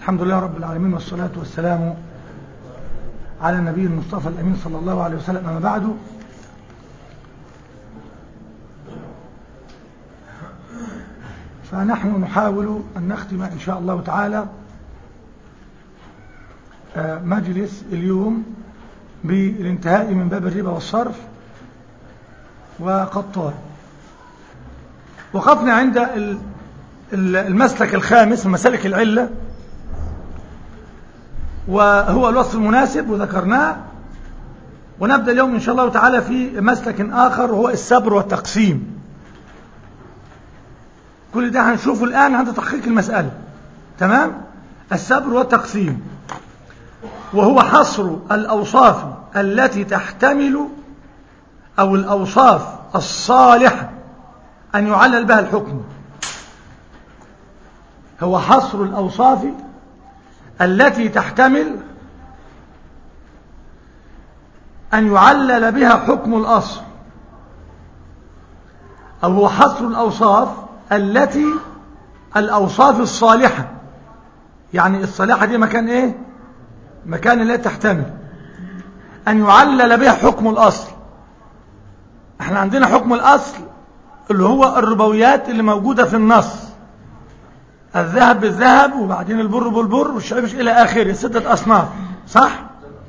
الحمد لله رب العالمين والصلاة والسلام على النبي المصطفى الأمين صلى الله عليه وسلم أما بعد فنحن نحاول أن نختم إن شاء الله تعالى مجلس اليوم بالانتهاء من باب الربا والصرف وقد طال وقفنا عند المسلك الخامس من مسالك العلة وهو الوصف المناسب وذكرناه ونبدأ اليوم إن شاء الله تعالى في مسلك آخر وهو السبر والتقسيم كل ده هنشوفه الآن عند تحقيق المسألة تمام السبر والتقسيم وهو حصر الأوصاف التي تحتمل أو الأوصاف الصالحة أن يعلل بها الحكم هو حصر الأوصاف التي تحتمل أن يعلل بها حكم الأصل أو هو حصر الأوصاف التي الأوصاف الصالحة يعني الصالحة دي مكان إيه مكان لا تحتمل أن يعلل بها حكم الأصل احنا عندنا حكم الأصل اللي هو الربويات اللي موجودة في النص الذهب بالذهب وبعدين البر بالبر والشعير إلى آخره ستة أصناف صح؟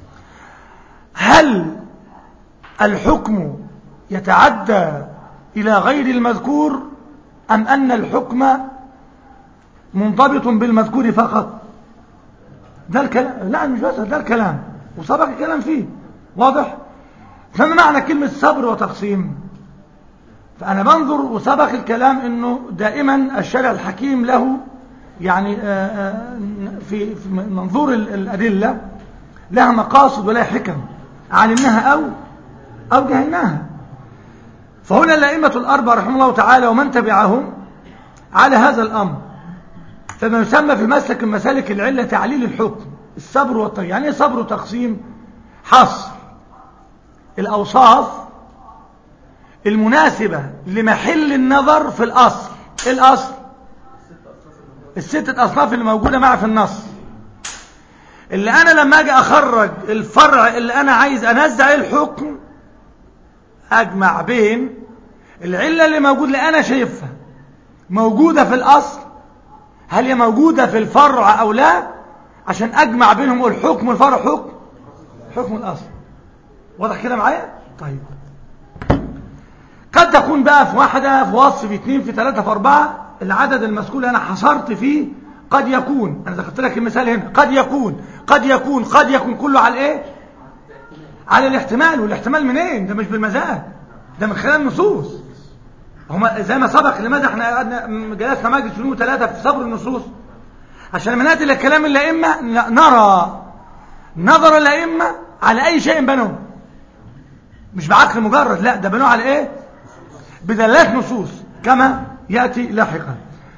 هل الحكم يتعدى إلى غير المذكور أم أن الحكم منضبط بالمذكور فقط ده الكلام لا مش بس ده الكلام وسبق الكلام فيه واضح فما معنى كلمة صبر وتقسيم فأنا بنظر وسبق الكلام أنه دائما الشرع الحكيم له يعني في منظور الأدلة لها مقاصد ولها حكم علمناها أو أو جهلناها فهنا الأئمة الأربعة رحمه الله تعالى ومن تبعهم على هذا الأمر فما يسمى في مسلك المسالك العلة تعليل الحكم الصبر والتقسيم يعني ايه صبر وتقسيم حصر الأوصاف المناسبة لمحل النظر في الأصل ايه الأصل الستة أصناف اللي موجودة معي في النص اللي أنا لما أجي أخرج الفرع اللي أنا عايز أنزع الحكم أجمع بين العلة اللي موجود اللي أنا شايفها موجودة في الأصل هل هي موجودة في الفرع أو لا عشان أجمع بينهم أقول حكم الفرع حكم حكم الأصل واضح كده معايا طيب قد تكون بقى في واحدة في وصف في اثنين في ثلاثة في أربعة العدد المذكور اللي أنا حصرت فيه قد يكون أنا ذكرت لك المثال هنا قد يكون قد يكون قد يكون كله على الإيه على الاحتمال والاحتمال منين ده مش بالمزاج ده من خلال النصوص هما زي ما سبق لماذا احنا قعدنا جلسنا مجلس يوم ثلاثة في صبر النصوص عشان لما ناتي لكلام الائمه نرى نظر الائمه على اي شيء بنوه مش بعقل مجرد لا ده بنوه على ايه بدلالات نصوص كما ياتي لاحقا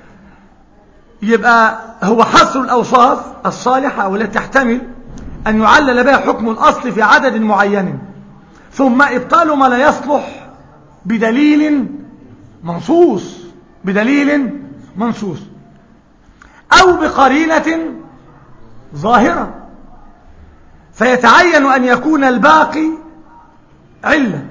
يبقى هو حصر الاوصاف الصالحه او التي تحتمل ان يعلل بها حكم الاصل في عدد معين ثم ابطال ما لا يصلح بدليل منصوص بدليل منصوص أو بقرينة ظاهرة فيتعين أن يكون الباقي علة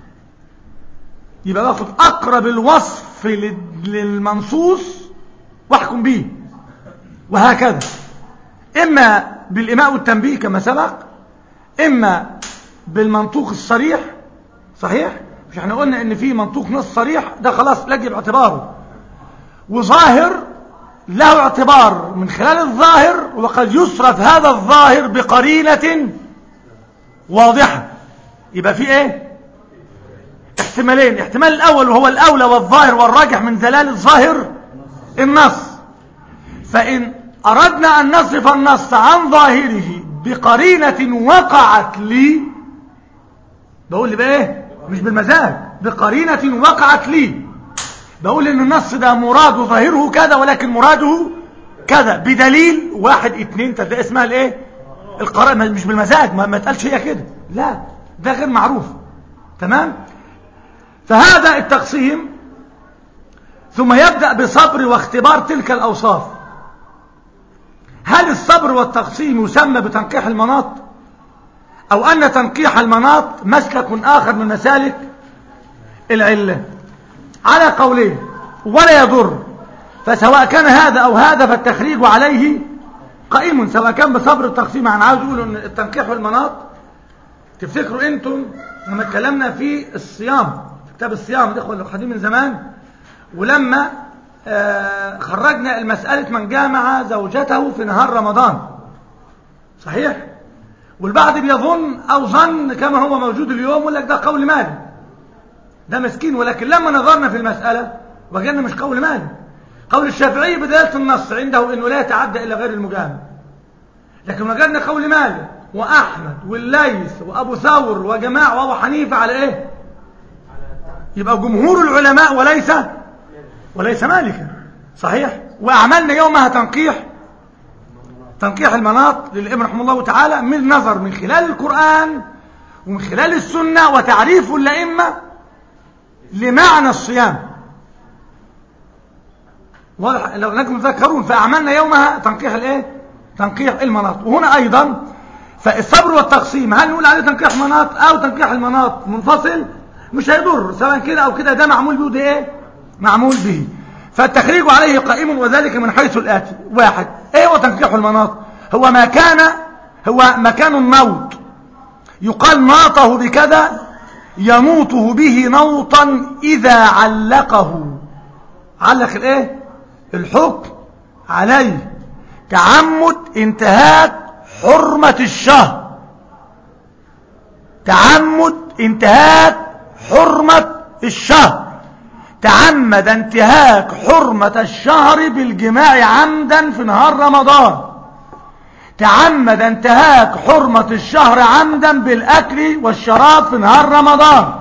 يبقى باخد أقرب الوصف للمنصوص واحكم به وهكذا إما بالإماء والتنبيه كما سبق إما بالمنطوق الصريح صحيح مش احنا قلنا ان في منطوق نص صريح ده خلاص لجب اعتباره وظاهر له اعتبار من خلال الظاهر وقد يصرف هذا الظاهر بقرينة واضحة يبقى في ايه احتمالين احتمال الاول وهو الاولى والظاهر والراجح من دلال الظاهر النص فان اردنا ان نصرف النص عن ظاهره بقرينة وقعت لي بقول لي بقى ايه مش بالمزاج بقرينة وقعت لي بقول ان النص ده مراده ظاهره كذا ولكن مراده كذا بدليل واحد اتنين تلاقي اسمها الايه القراءة مش بالمزاج ما, ما تقالش هي كده لا ده غير معروف تمام فهذا التقسيم ثم يبدأ بصبر واختبار تلك الأوصاف هل الصبر والتقسيم يسمى بتنقيح المناط أو أن تنقيح المناط مسلك آخر من مسالك العلة على قولين ولا يضر فسواء كان هذا أو هذا فالتخريج عليه قائم سواء كان بصبر التقسيم يعني عاوز يقولوا ان التنقيح والمناط تفتكروا انتم لما اتكلمنا في الصيام في كتاب الصيام الاخوه اللي من زمان ولما آه خرجنا المسألة من جامع زوجته في نهار رمضان صحيح والبعض بيظن او ظن كما هو موجود اليوم يقول لك ده قول مالي ده مسكين ولكن لما نظرنا في المسألة وجدنا مش قول مالي قول الشافعي بداية النص عنده انه لا يتعدى الا غير المجامع لكن وجدنا قول مالك واحمد والليث وابو ثور وجماعه وابو حنيفه على ايه يبقى جمهور العلماء وليس وليس مالكا صحيح واعملنا يومها تنقيح تنقيح المناط للابن رحمه الله تعالى من نظر من خلال القرآن ومن خلال السنة وتعريف الأئمة لمعنى الصيام واضح لو انكم تذكرون فاعملنا يومها تنقيح الايه تنقيح المناط وهنا ايضا فالصبر والتقسيم هل نقول عليه تنقيح مناط او تنقيح المناط منفصل مش هيضر سواء كده او كده ده معمول به ده ايه معمول به فالتخريج عليه قائم وذلك من حيث الاتي واحد ايه هو تنقيح المناط هو ما كان هو مكان النوط يقال ناطه بكذا ينوطه به نوطا اذا علقه علق الايه الحكم عليه تعمد انتهاك حرمة الشهر تعمد انتهاك حرمة الشهر تعمد انتهاك حرمة الشهر بالجماع عمدا في نهار رمضان تعمد انتهاك حرمة الشهر عمدا بالأكل والشراب في نهار رمضان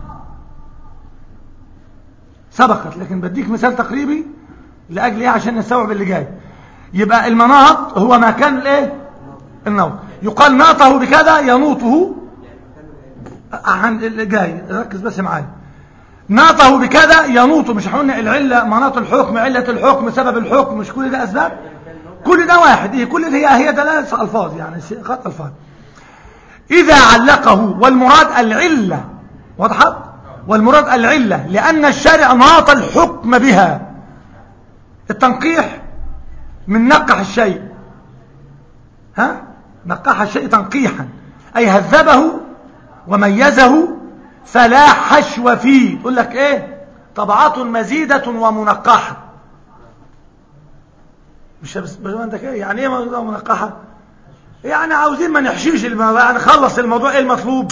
سبقت لكن بديك مثال تقريبي لأجل ايه عشان نستوعب اللي جاي يبقى المناط هو مكان الايه النوط يقال ناطه بكذا ينوطه عن اللي جاي ركز بس معايا ناطه بكذا ينوط مش قلنا العله مناط الحكم عله الحكم سبب الحكم مش كل ده اسباب كل ده واحد إيه كل ده هي هي دلاله الفاظ يعني خط الفاظ اذا علقه والمراد العله وضحت والمراد العله لان الشارع ناط الحكم بها التنقيح من نقح الشيء ها نقح الشيء تنقيحا أي هذبه وميزه فلا حشو فيه يقول لك ايه طبعات مزيدة ومنقحة مش بس عندك ايه يعني ايه منقحة يعني عاوزين ما نحشيش الموضوع يعني خلص الموضوع ايه المطلوب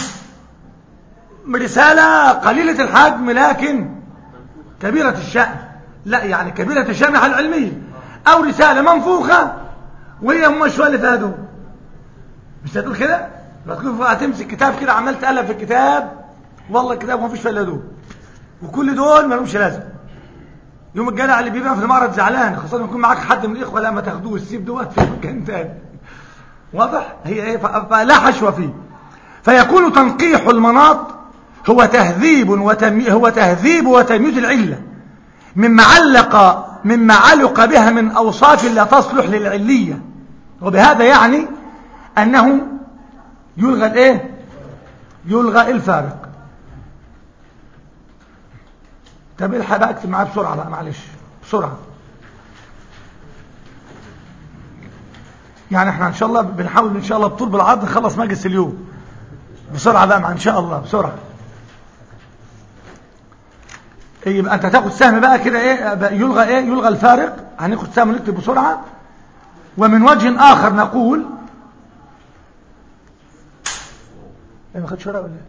رسالة قليلة الحجم لكن كبيرة الشأن لا يعني كبيرة الشأن على العلمية او رسالة منفوخة وهي هم شوية اللي فيها مش هتقول كده تكون هتمسك كتاب كده عمال تقلب في الكتاب والله الكتاب ما فيش فيه الا دول وكل دول ما لهمش لازمه يوم الجدع اللي بيبقى في المعرض زعلان خاصه لما يكون معاك حد من الاخوه لا ما تاخدوه السيب دوت في مكان تاني واضح هي ايه فلا حشو فيه فيكون تنقيح المناط هو تهذيب وتمي هو تهذيب وتمييز العله مما علق مما علق بها من اوصاف لا تصلح للعليه وبهذا يعني أنه يلغى الايه يلغى الفارق طب الحق بقى اكتب معاه بسرعه بقى معلش بسرعه يعني احنا ان شاء الله بنحاول ان شاء الله بطول بالعرض نخلص مجلس اليوم بسرعه بقى مع ان شاء الله بسرعه إيه يبقى انت تاخد سهم بقى كده ايه يلغى ايه يلغى الفارق هناخد سهم نكتب بسرعه ومن وجه اخر نقول ما خدش ورقه ولا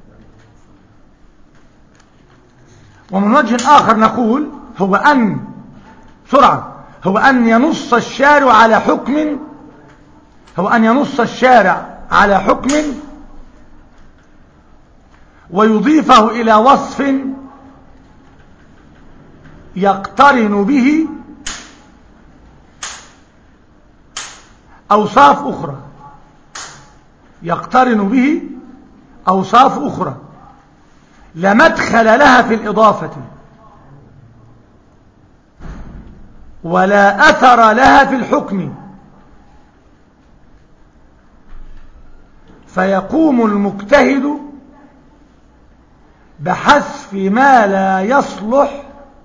ومن وجه آخر نقول هو أن سرعة هو أن ينص الشارع على حكم هو أن ينص الشارع على حكم ويضيفه إلى وصف يقترن به أوصاف أخرى يقترن به أوصاف أخرى لا مدخل لها في الإضافة ولا أثر لها في الحكم فيقوم المجتهد بحذف ما لا يصلح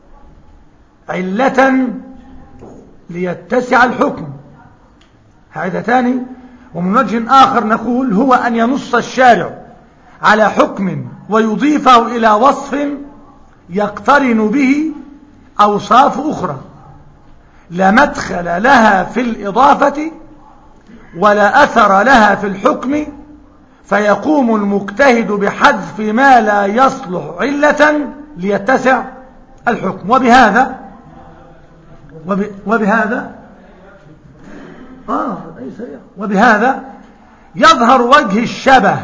علة ليتسع الحكم هذا ثاني ومن وجه آخر نقول هو أن ينص الشارع على حكم ويضيفه إلى وصف يقترن به أوصاف أخرى لا مدخل لها في الإضافة ولا أثر لها في الحكم فيقوم المجتهد بحذف ما لا يصلح علة ليتسع الحكم وبهذا وب وبهذا آه أي سريع وبهذا يظهر وجه الشبه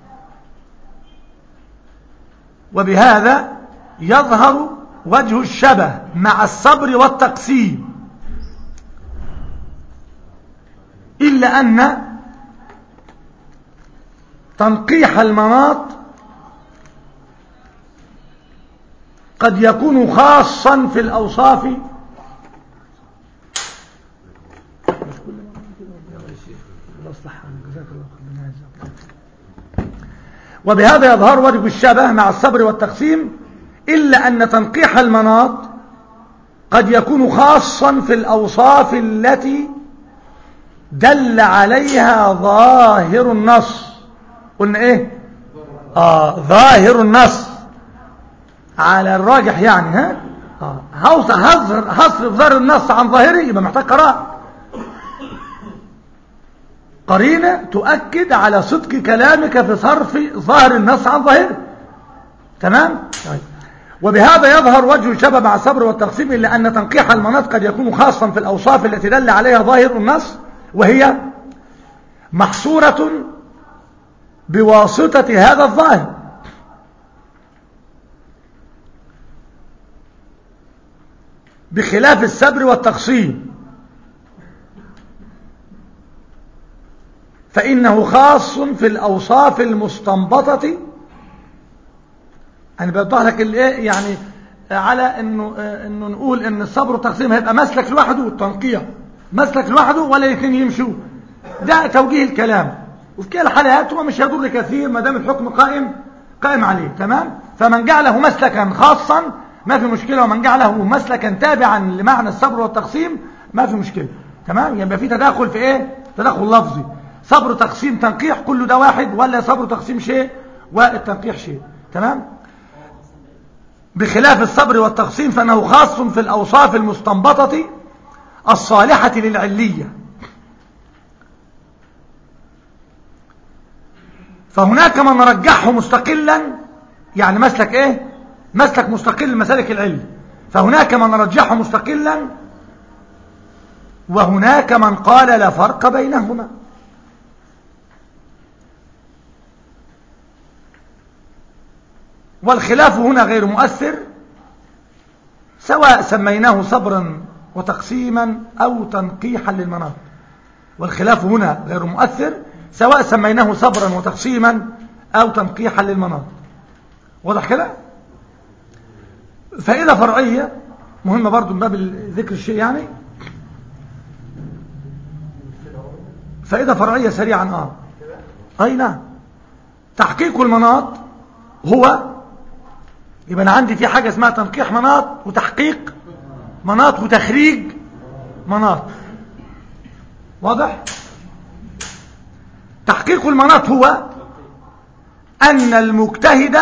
وبهذا يظهر وجه الشبه مع الصبر والتقسيم إلا أن تنقيح المناط قد يكون خاصا في الأوصاف وبهذا يظهر وجه الشبه مع الصبر والتقسيم إلا أن تنقيح المناط قد يكون خاصا في الأوصاف التي دل عليها ظاهر النص قلنا ايه آه ظاهر النص على الراجح يعني ها آه هصرف هصرف ظاهر النص عن ظاهره يبقى محتاج قراءة قرينة تؤكد على صدق كلامك في صرف ظاهر النص عن ظاهره تمام طيب وبهذا يظهر وجه الشبه مع الصبر والتقسيم إلا أن تنقيح المناط قد يكون خاصا في الأوصاف التي دل عليها ظاهر النص وهي محصورة بواسطة هذا الظاهر بخلاف السبر والتقسيم فإنه خاص في الأوصاف المستنبطة أنا بوضح لك الايه يعني على انه انه نقول ان الصبر والتقسيم هيبقى مسلك لوحده والتنقية مسلك لوحده ولا الاثنين يمشوا ده توجيه الكلام وفي كلا الحالات هو مش هيضر كثير ما دام الحكم قائم قائم عليه تمام فمن جعله مسلكا خاصا ما في مشكلة ومن جعله مسلكا تابعا لمعنى الصبر والتقسيم ما في مشكلة تمام يبقى في تداخل في ايه تداخل لفظي صبر تقسيم تنقيح كله ده واحد ولا صبر تقسيم شيء والتنقيح شيء تمام بخلاف الصبر والتقسيم فانه خاص في الاوصاف المستنبطه الصالحه للعليه فهناك من رجحه مستقلا يعني مسلك ايه مسلك مستقل مسالك العلم فهناك من رجحه مستقلا وهناك من قال لا فرق بينهما والخلاف هنا غير مؤثر سواء سميناه صبرا وتقسيما أو تنقيحا للمناط والخلاف هنا غير مؤثر سواء سميناه صبرا وتقسيما أو تنقيحا للمناط واضح كده فائدة فرعية مهمة برضو من باب ذكر الشيء يعني فائدة فرعية سريعا آه أي نعم تحقيق المناط هو يبقى أنا عندي في حاجة اسمها تنقيح مناط وتحقيق مناط وتخريج مناط واضح تحقيق المناط هو أن المجتهد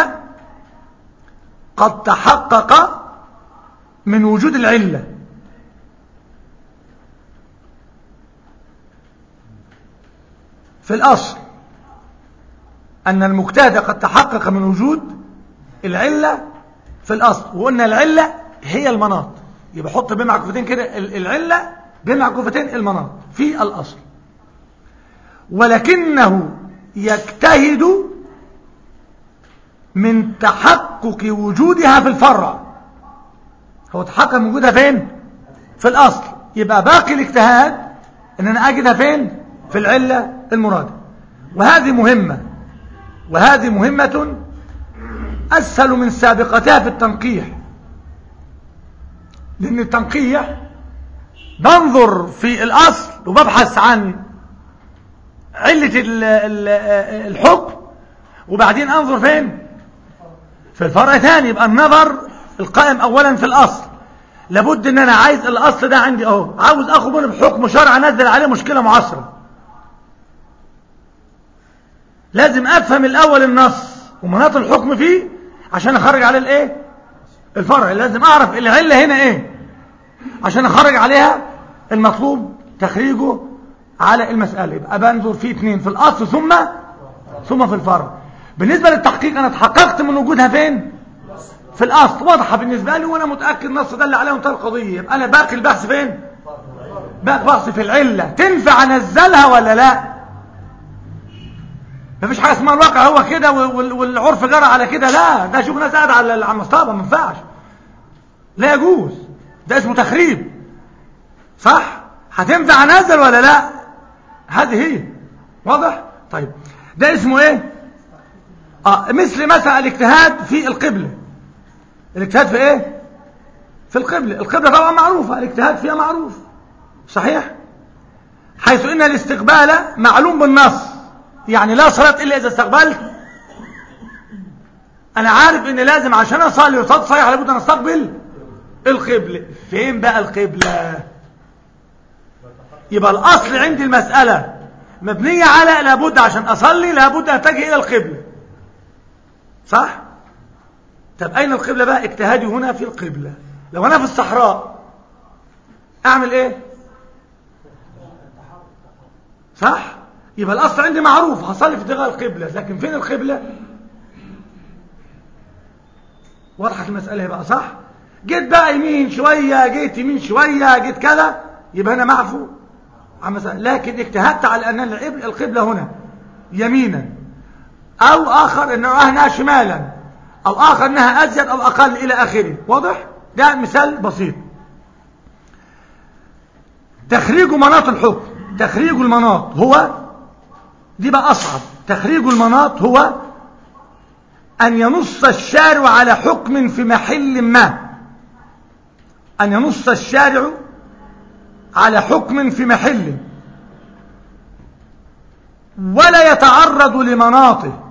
قد تحقق من وجود العلة في الأصل أن المجتهد قد تحقق من وجود العلة في الأصل وقلنا العلة هي المناط يبقى حط بين عكفتين كده العلة بين عكفتين المناط في الأصل ولكنه يجتهد من تحقق وجودها في الفرع هو تحقق من وجودها فين في الأصل يبقى باقي الاجتهاد ان انا اجدها فين في العلة المرادة وهذه مهمة وهذه مهمة أسهل من سابقتها في التنقيح لأن التنقيح بنظر في الأصل وببحث عن علة ال- ال- الحكم وبعدين انظر فين في الفرع ثاني يبقى النظر القائم اولا في الاصل لابد ان انا عايز الاصل ده عندي اهو عاوز اخد منه بحكم شرع انزل عليه مشكله معاصره لازم افهم الاول النص ومناط الحكم فيه عشان اخرج عليه الايه الفرع لازم اعرف العله هنا ايه عشان اخرج عليها المطلوب تخريجه على المساله يبقى بنظر فيه اثنين في الاصل ثم ثم في الفرع بالنسبه للتحقيق انا اتحققت من وجودها فين في الاصل واضحه بالنسبه لي وانا متاكد النص ده اللي عليه منتهى القضيه يبقى انا باقي البحث فين باقي البحث في العله تنفع انزلها ولا لا مفيش حاجه اسمها الواقع هو كده وال- والعرف جرى على كده لا ده شوف ناس قاعده على على المصطبه ما ينفعش لا يجوز ده اسمه تخريب صح هتنفع انزل ولا لا هذه هي واضح طيب ده اسمه ايه اه مثل مثلا الاجتهاد في القبله الاجتهاد في ايه في القبله القبله طبعا معروفه الاجتهاد فيها معروف صحيح حيث ان الاستقبال معلوم بالنص يعني لا صلاة الا اذا استقبلت انا عارف ان لازم عشان اصلي وصلاه صحيح لابد ان استقبل القبلة فين بقى القبلة يبقى الاصل عندي المسألة مبنية على لابد عشان اصلي لابد اتجه الى القبلة صح طب اين القبلة بقى اجتهادي هنا في القبلة لو انا في الصحراء اعمل ايه صح يبقى الاصل عندي معروف هصلي في اتجاه القبلة لكن فين القبلة وضحت المسألة بقى صح جيت بقى يمين شوية جيت يمين شوية جيت كذا يبقى أنا معفو عن مسألة لكن اجتهدت على أن العب- القبلة هنا يمينا أو آخر أنه أنها شمالا أو آخر أنها أزيد أو أقل إلى آخره واضح؟ ده مثال بسيط تخريج مناط الحكم تخريج المناط هو دي بقى أصعب تخريج المناط هو أن ينص الشارع على حكم في محل ما أن ينص الشارع على حكم في محل ولا يتعرض لمناطه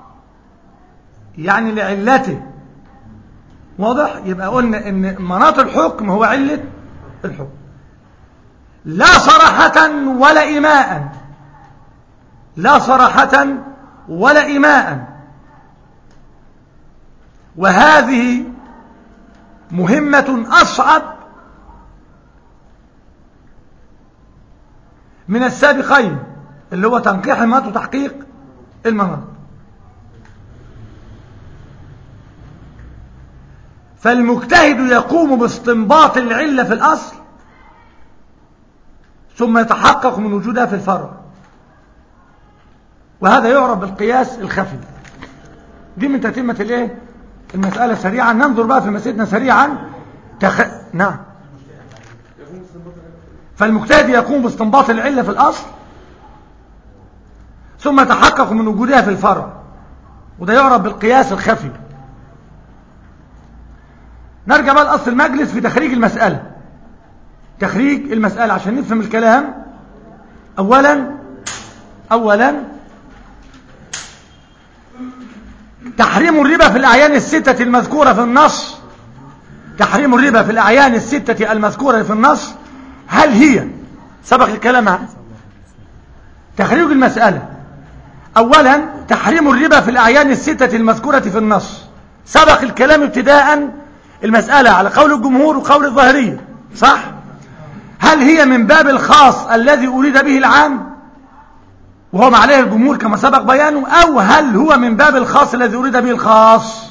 يعني لعلته واضح يبقى قلنا ان مناط الحكم هو علة الحكم لا صراحة ولا إيماء لا صراحة ولا إيماء وهذه مهمة أصعب من السابقين اللي هو تنقيح المناط وتحقيق المناط فالمجتهد يقوم باستنباط العلة في الأصل ثم يتحقق من وجودها في الفرع وهذا يعرف بالقياس الخفي دي من تتمة الايه المسألة سريعا ننظر بقى في مسألتنا سريعا تخ... نعم فالمجتهد يقوم باستنباط العلة في الأصل ثم يتحقق من وجودها في الفرع وده يعرف بالقياس الخفي نرجع بقى لأصل المجلس في تخريج المسألة تخريج المسألة عشان نفهم الكلام أولا أولا تحريم الربا في الأعيان الستة المذكورة في النص تحريم الربا في الأعيان الستة المذكورة في النص هل هي سبق الكلام عنه تخريج المسألة أولا تحريم الربا في الأعيان الستة المذكورة في النص سبق الكلام ابتداء المسألة على قول الجمهور وقول الظاهرية صح هل هي من باب الخاص الذي أريد به العام وهو ما عليه الجمهور كما سبق بيانه أو هل هو من باب الخاص الذي أريد به الخاص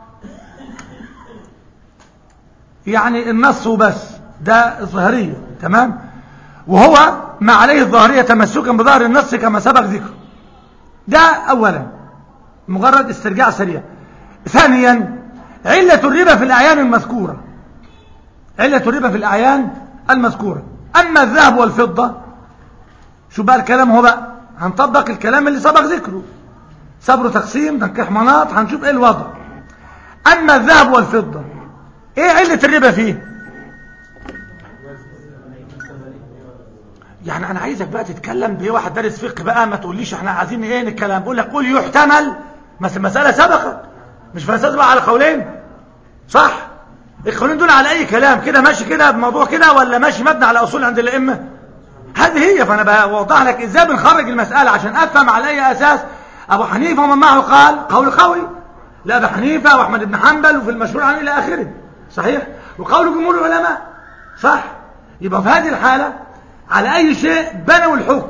يعني النص وبس ده الظاهرية تمام وهو ما عليه الظاهرية تمسكا بظاهر النص كما سبق ذكره ده أولا مجرد استرجاع سريع ثانيا علة الربا في الأعيان المذكورة علة الربا في الأعيان المذكورة أما الذهب والفضة شو بقى الكلام هو بقى هنطبق الكلام اللي سبق ذكره صبر تقسيم تنكيح مناط هنشوف ايه الوضع أما الذهب والفضة ايه علة الربا فيه يعني انا عايزك بقى تتكلم بايه واحد دارس فقه بقى ما تقوليش احنا عايزين ايه الكلام بقول لك قول يحتمل بس المساله سبقت مش مساله بقى على قولين صح القولين دول على اي كلام كده ماشي كده بموضوع كده ولا ماشي مبني على اصول عند الائمه هذه هي فانا بوضح لك ازاي بنخرج المساله عشان افهم على اي اساس ابو حنيفه ومن معه قال قول قوي لا ابو حنيفه واحمد بن حنبل وفي المشهور عنه الى اخره صحيح وقول جمهور العلماء صح يبقى في هذه الحاله على اي شيء بنوا الحكم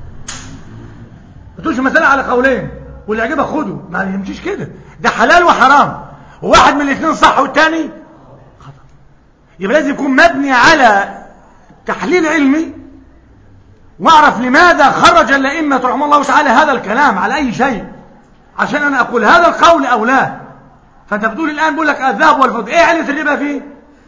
ما تقولش مساله على قولين واللي يعجبك خده ما يمشيش كده ده حلال وحرام وواحد من الاثنين صح والثاني خطا يبقى لازم يكون مبني على تحليل علمي واعرف لماذا خرج الائمه رحمه الله تعالى هذا الكلام على اي شيء عشان انا اقول هذا القول او لا فانت بتقول الان بقول لك الذهب والفضه ايه علة الربا فيه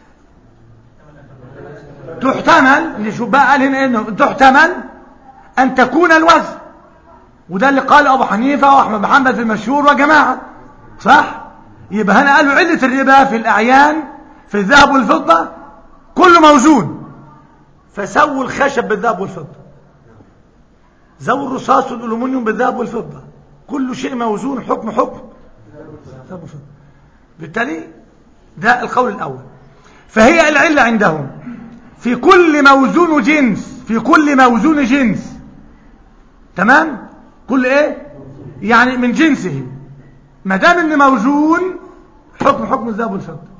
تحتمل نشوف بقى قال هنا انه تحتمل ان تكون الوزن وده اللي قال ابو حنيفه واحمد بن حنبل في المشهور وجماعه صح يبقى هنا قالوا عله الربا في الاعيان في الذهب والفضه كله موزون فسووا الخشب بالذهب والفضه زوا الرصاص والالومنيوم بالذهب والفضه كل شيء موزون حكم حكم ذهب وفضه بالتالي ده القول الاول فهي العله عندهم في كل موزون جنس في كل موزون جنس تمام كل ايه يعني من جنسه ما دام ان موزون حكم حكم الذهب والفضه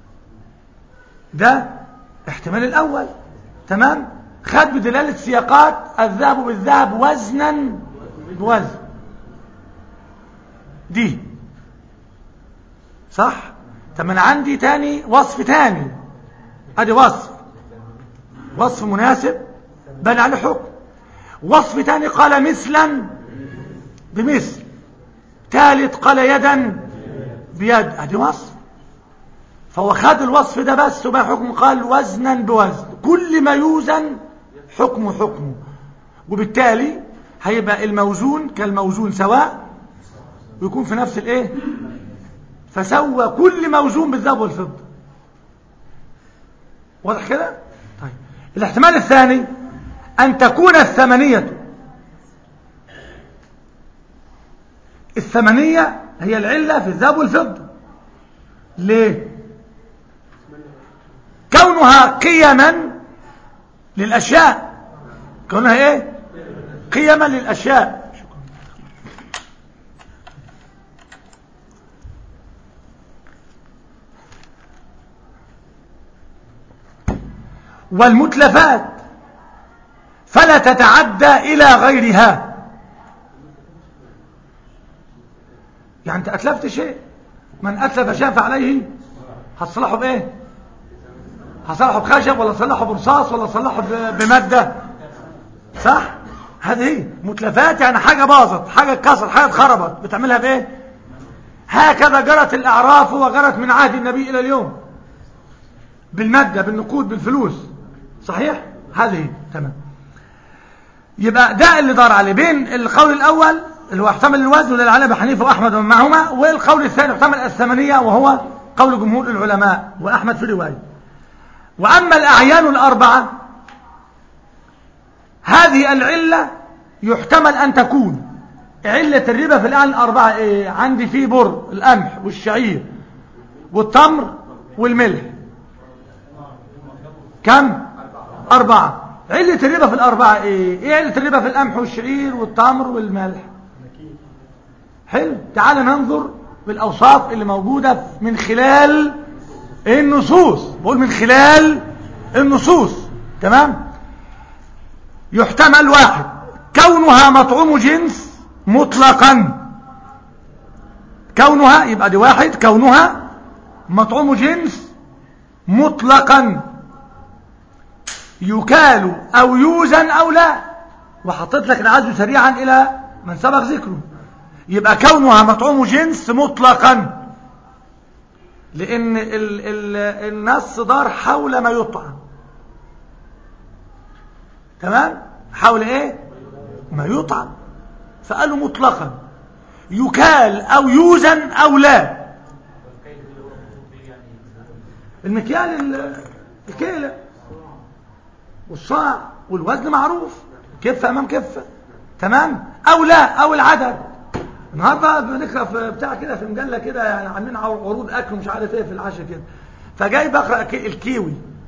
ده احتمال الاول تمام خد بدلاله سياقات الذهب بالذهب وزنا بوزن دي صح طب انا عندي تاني وصف تاني ادي وصف وصف مناسب بنى عليه حكم وصف تاني قال مثلا بمثل ثالث قال يدا بيد ادي وصف فهو خد الوصف ده بس وبقى حكم قال وزنا بوزن كل ما يوزن حكمه حكمه وبالتالي هيبقى الموزون كالموزون سواء ويكون في نفس الايه فسوى كل موزون بالذهب والفضه واضح كده طيب الاحتمال الثاني أن تكون الثمنية الثمنية هي العلة في الذهب والفضة ليه كونها قيما للأشياء كونها ايه قيما للأشياء والمتلفات فلا تتعدى إلى غيرها يعني أنت أتلفت شيء من أتلف شيئا فعليه هتصلحه بإيه هصلحه بخشب ولا صلحه برصاص ولا صلحه بمادة صح هذه هي متلفات يعني حاجة باظت حاجة اتكسرت حاجة اتخربت بتعملها بإيه هكذا جرت الأعراف وجرت من عهد النبي إلى اليوم بالمادة بالنقود بالفلوس صحيح هذه تمام يبقى ده اللي دار عليه بين القول الأول اللي هو احتمل الوزن واللي عليه ابي حنيفه واحمد ومن معهما والقول الثاني احتمل الثمانيه وهو قول جمهور العلماء واحمد في روايه واما الاعيان الاربعه هذه العله يحتمل ان تكون عله الربا في الاعيان الاربعه ايه عندي فيه بر القمح والشعير والتمر والملح كم اربعه علة الربا في الأربعة إيه؟ إيه علة الربا في القمح والشعير والتمر والملح حلو تعال ننظر بالأوصاف اللي موجودة من خلال النصوص بقول من خلال النصوص تمام يحتمل واحد كونها مطعوم جنس مطلقا كونها يبقى دي واحد كونها مطعوم جنس مطلقا يكال أو يوزن أو لا وحطيت لك العزو سريعا إلى من سبق ذكره يبقى كونها مطعوم جنس مطلقا لأن ال ال النص دار حول ما يطعم تمام حول ايه ما يطعم فقالوا مطلقا يكال أو يوزن أو لا المكيال الكيلة والصاع والوزن معروف كفة أمام كفة تمام أو لا أو العدد النهارده بنقرا في بتاع كده في مجله كده يعني عاملين عروض اكل ومش عارف ايه في العشاء كده فجاي بقرا كي- الكيوي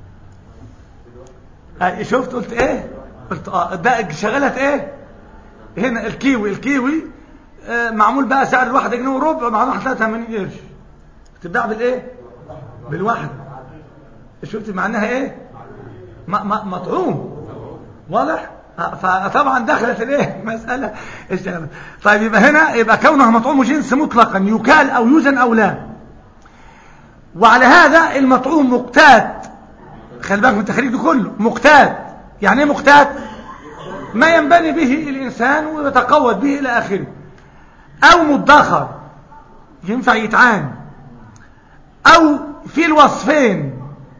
آه، شفت قلت ايه قلت اه ده شغاله ايه هنا الكيوي الكيوي آه، معمول بقى سعر الواحد جنيه وربع معمول 83 قرش تتباع بالايه بالواحد شفت معناها ايه م- م- مطعوم واضح آه، فطبعا دخلت الايه مساله اشتغلت طيب يبقى هنا يبقى كونه مطعوم جنس مطلقا يكال او يوزن او لا وعلى هذا المطعوم مقتات خلي بالك من التخريج ده كله مقتات يعني ايه مقتات ما ينبني به الانسان ويتقوت به الى اخره او مدخر ينفع يتعان او في الوصفين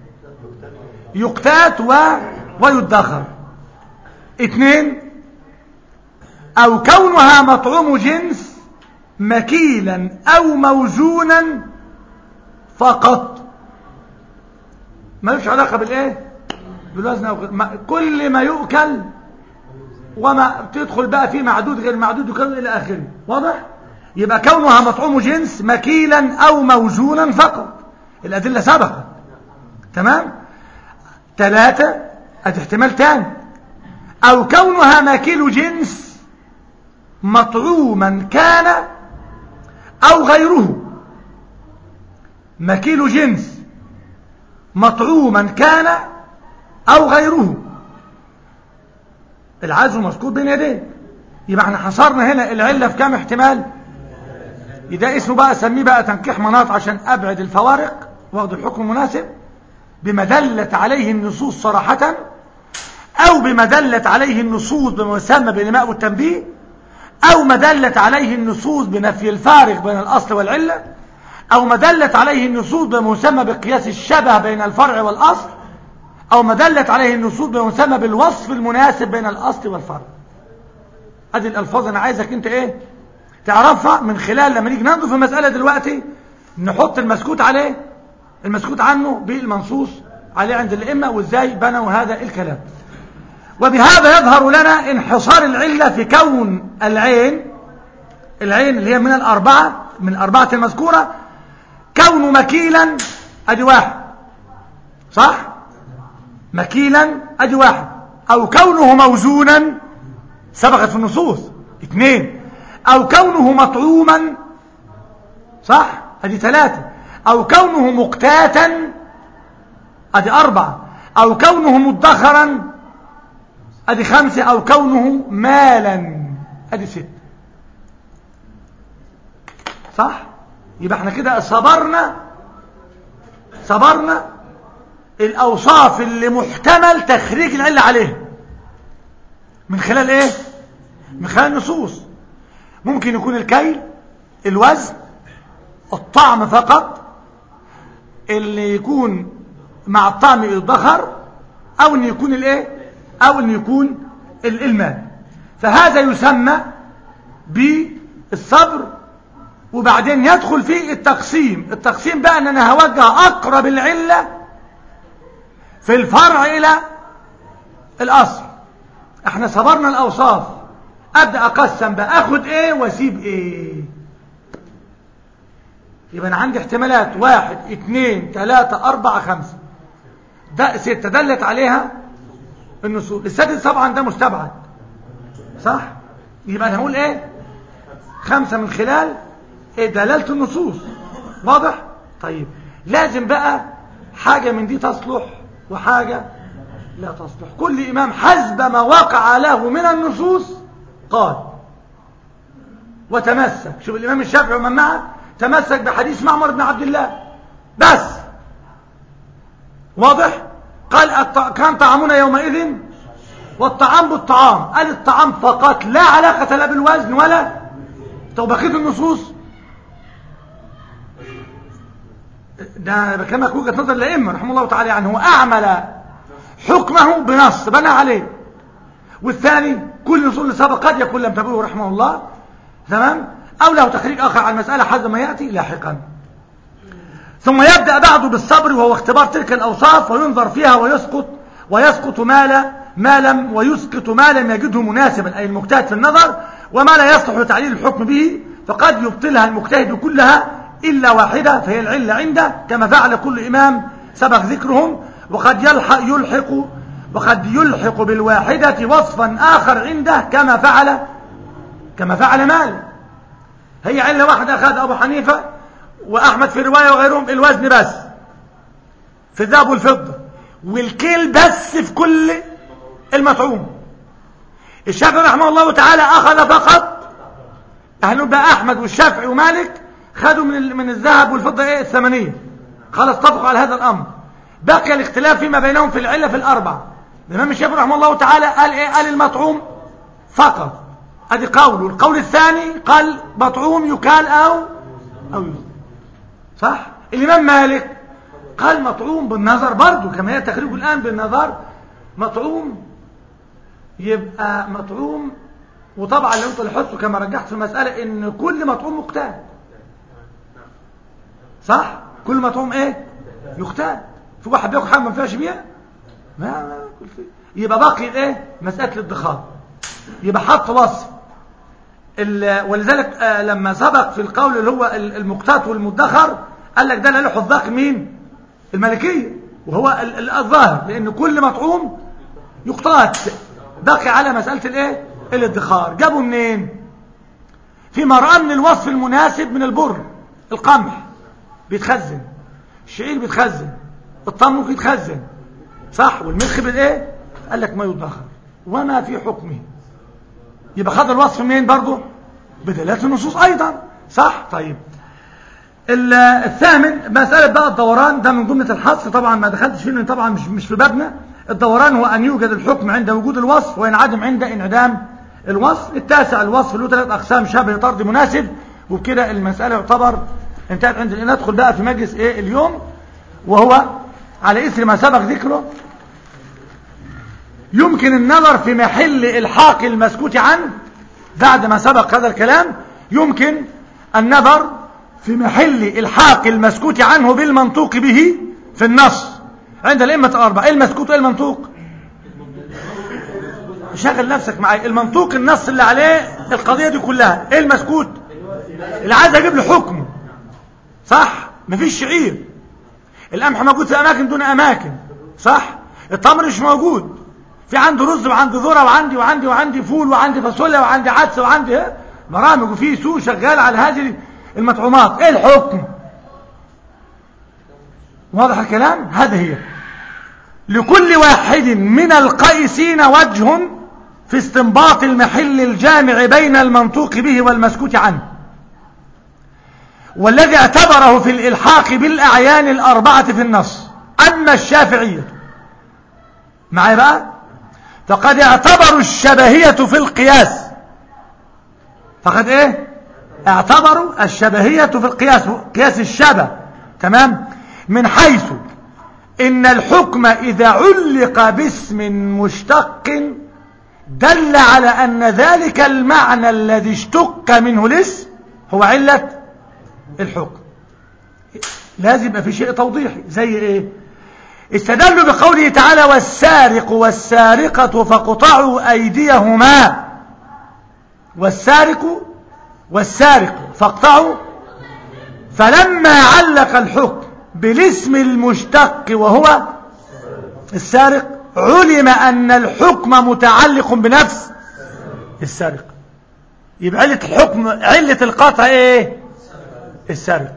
يقتات و ويدخر اثنين او كونها مطعوم جنس مكيلا او موزونا فقط ملوش علاقه بالايه بالوزن او غير ما- كل ما يؤكل وما تدخل بقى فيه معدود غير معدود وكذا الى اخره واضح يبقى كونها مطعوم جنس مكيلا او موزونا فقط الادله سبقت تمام ثلاثة ادي احتمال تاني او كونها ماكيل جنس مطعوما كان او غيره ماكيل جنس مطعوما كان او غيره العزم مذكور بين يديه يبقى احنا حصرنا هنا العله في كام احتمال ده اسمه بقى اسميه بقى تنكيح مناط عشان ابعد الفوارق واخد الحكم المناسب بما دلت عليه النصوص صراحة او بما دلت عليه النصوص بما يسمى بالإماء والتنبيه او ما دلت عليه النصوص بنفي الفارق بين الاصل والعلة او ما دلت عليه النصوص بما يسمى بقياس الشبه بين الفرع والاصل او ما دلت عليه النصوص بما يسمى بالوصف المناسب بين الاصل والفرع ادي الالفاظ انا عايزك انت ايه تعرفها من خلال لما نيجي ننظر في المسألة دلوقتي نحط المسكوت عليه المسكوت عنه بالمنصوص عليه عند الأئمة وازاي بنوا هذا الكلام وبهذا يظهر لنا انحصار العلة في كون العين العين اللي هي من الأربعة من الأربعة المذكورة كون مكيلا أدي واحد صح مكيلا أدي واحد أو كونه موزونا سبقت في النصوص اثنين أو كونه مطعوما صح أدي ثلاثة أو كونه مقتاتا أدي أربعة أو كونه مدخرا أدي خمسة أو كونه مالا أدي ست صح يبقى احنا كده صبرنا صبرنا الأوصاف اللي محتمل تخريج العلة عليها من خلال ايه من خلال النصوص ممكن يكون الكيل الوزن الطعم فقط اللي يكون مع الطعم الضخر او ان يكون الايه او ان يكون ال- المال فهذا يسمى بالصبر وبعدين يدخل فيه التقسيم التقسيم بقى ان انا هوجه اقرب العلة في الفرع الى الاصل احنا صبرنا الاوصاف ابدا اقسم بقى اخد ايه واسيب ايه يبقى انا عندي احتمالات واحد اثنين ثلاثة اربعة خمسة ده ستة دلت عليها النصوص السادس طبعا ده مستبعد صح يبقى انا هقول ايه خمسة من خلال إيه دلالة النصوص واضح طيب لازم بقى حاجة من دي تصلح وحاجة لا تصلح كل إمام حسب ما وقع له من النصوص قال وتمسك شوف الإمام الشافعي ومن معه تمسك بحديث معمر بن عبد الله بس واضح قال الط... كان طعامنا يومئذ والطعام بالطعام قال الطعام فقط لا علاقة لا بالوزن ولا طب بقية النصوص ده بكلمك وجهة نظر الأئمة رحمه الله تعالى يعني هو أعمل حكمه بنص بنى عليه والثاني كل نصوص اللي سبق قد يكون لم تبوه رحمه الله تمام أو له تخريج آخر على المسألة حسب ما يأتي لاحقا ثم يبدأ بعده بالصبر وهو اختبار تلك الأوصاف وينظر فيها ويسقط ويسقط ما لا ما لم ويسقط ما لم يجده مناسبا أي المجتهد في النظر وما لا يصلح لتعليل الحكم به فقد يبطلها المجتهد كلها إلا واحدة فهي العلة عنده كما فعل كل إمام سبق ذكرهم وقد يلحق, يلحق وقد يلحق بالواحدة وصفا آخر عنده كما فعل كما فعل مالك هي علة واحدة أخذ أبو حنيفة وأحمد في رواية وغيرهم الوزن بس في الذهب والفضة والكيل بس في كل المطعوم الشافعي رحمه الله تعالى أخذ فقط هنبقى أحمد والشافعي ومالك خدوا من من الذهب والفضة إيه الثمنية خلاص اتفقوا على هذا الأمر بقي الاختلاف فيما بينهم في العلة في الأربع الإمام الشافعي رحمه الله تعالى قال إيه قال المطعوم فقط ادي قوله القول الثاني قال مطعوم يكال أو أو يزن صح الإمام مالك قال مطعوم بالنظر برضه كما هي تخريج الآن بالنظر مطعوم يبقى مطعوم وطبعا لو انت لاحظتوا كما رجحت في المسألة ان كل مطعوم مقتاد صح كل مطعوم ايه يختار في واحد بياكل حاجه ما فيهاش بيها ما ما كل فيه يبقى باقي ايه مساله الادخار يبقى حط وصف ولذلك آه لما سبق في القول اللي هو المقتات والمدخر قال لك ده لا له الذاق مين الملكيه وهو الظاهر لان كل مطعوم يقتات بقي على مساله الايه الادخار جابوا منين فيما راى من الوصف المناسب من البر القمح بيتخزن الشعير بيتخزن الطن ممكن يتخزن صح والملح بالايه قال لك ما يدخر وما في حكمه يبقى خد الوصف منين برضه بدلالات النصوص ايضا صح طيب الثامن مسألة بقى الدوران ده من جملة الحصر طبعا ما دخلتش فيه لان طبعا مش مش في بابنا الدوران هو ان يوجد الحكم عند وجود الوصف وينعدم عند انعدام الوصف التاسع الوصف له ثلاث اقسام شبه طرد مناسب وبكده المسألة يعتبر انتهت عند ندخل بقى في مجلس ايه اليوم وهو على اثر ما سبق ذكره يمكن النظر في محل الحاق المسكوت عنه بعد ما سبق هذا الكلام يمكن النظر في محل الحاق المسكوت عنه بالمنطوق به في النص عند الأئمة الأربعة إيه المسكوت وإيه المنطوق شغل نفسك معي المنطوق النص اللي عليه القضية دي كلها إيه المسكوت اللي عايز أجيب له حكمه صح مفيش شعير القمح موجود في أماكن دون أماكن صح التمر مش موجود في عنده رز وعنده ذره وعندي وعندي وعندي فول وعندي فاصوليا وعندي عدس وعندي برامج وفي سوق شغال على هذه المطعومات ايه الحكم واضح الكلام هذا هي لكل واحد من القيسين وجه في استنباط المحل الجامع بين المنطوق به والمسكوت عنه والذي اعتبره في الإلحاق بالأعيان الأربعة في النص أما الشافعية معي بقى فقد اعتبروا الشبهية في القياس فقد ايه اعتبروا الشبهية في القياس قياس الشبه تمام من حيث ان الحكم اذا علق باسم مشتق دل على ان ذلك المعنى الذي اشتق منه الاسم هو علة الحكم لازم يبقى في شيء توضيحي زي ايه استدلوا بقوله تعالى والسارق والسارقة فاقطعوا أيديهما والسارق والسارق فاقطعوا فلما علق الحكم بالاسم المشتق وهو السارق علم أن الحكم متعلق بنفس السارق يبقى علة الحكم علة القطع ايه السارق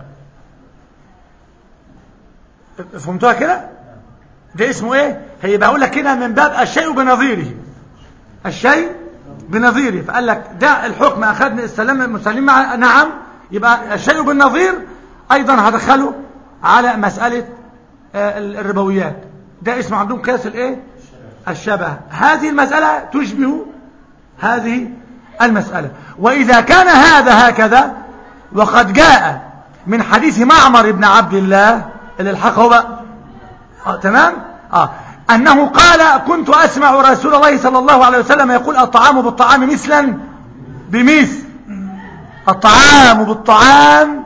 فهمتوها كده ده اسمه ايه هيبقى اقول لك كده من باب الشيء بنظيره الشيء بنظيره فقال لك ده الحكم اخذنا السلام المسلم مع نعم يبقى الشيء بالنظير ايضا هدخله على مسألة الربويات ده اسمه عندهم قياس الايه الشبه هذه المسألة تشبه هذه المسألة وإذا كان هذا هكذا وقد جاء من حديث معمر بن عبد الله اللي الحقه بقى آه تمام آه أنه قال كنت أسمع رسول الله صلى الله عليه وسلم يقول الطعام بالطعام مثلا بمثل الطعام بالطعام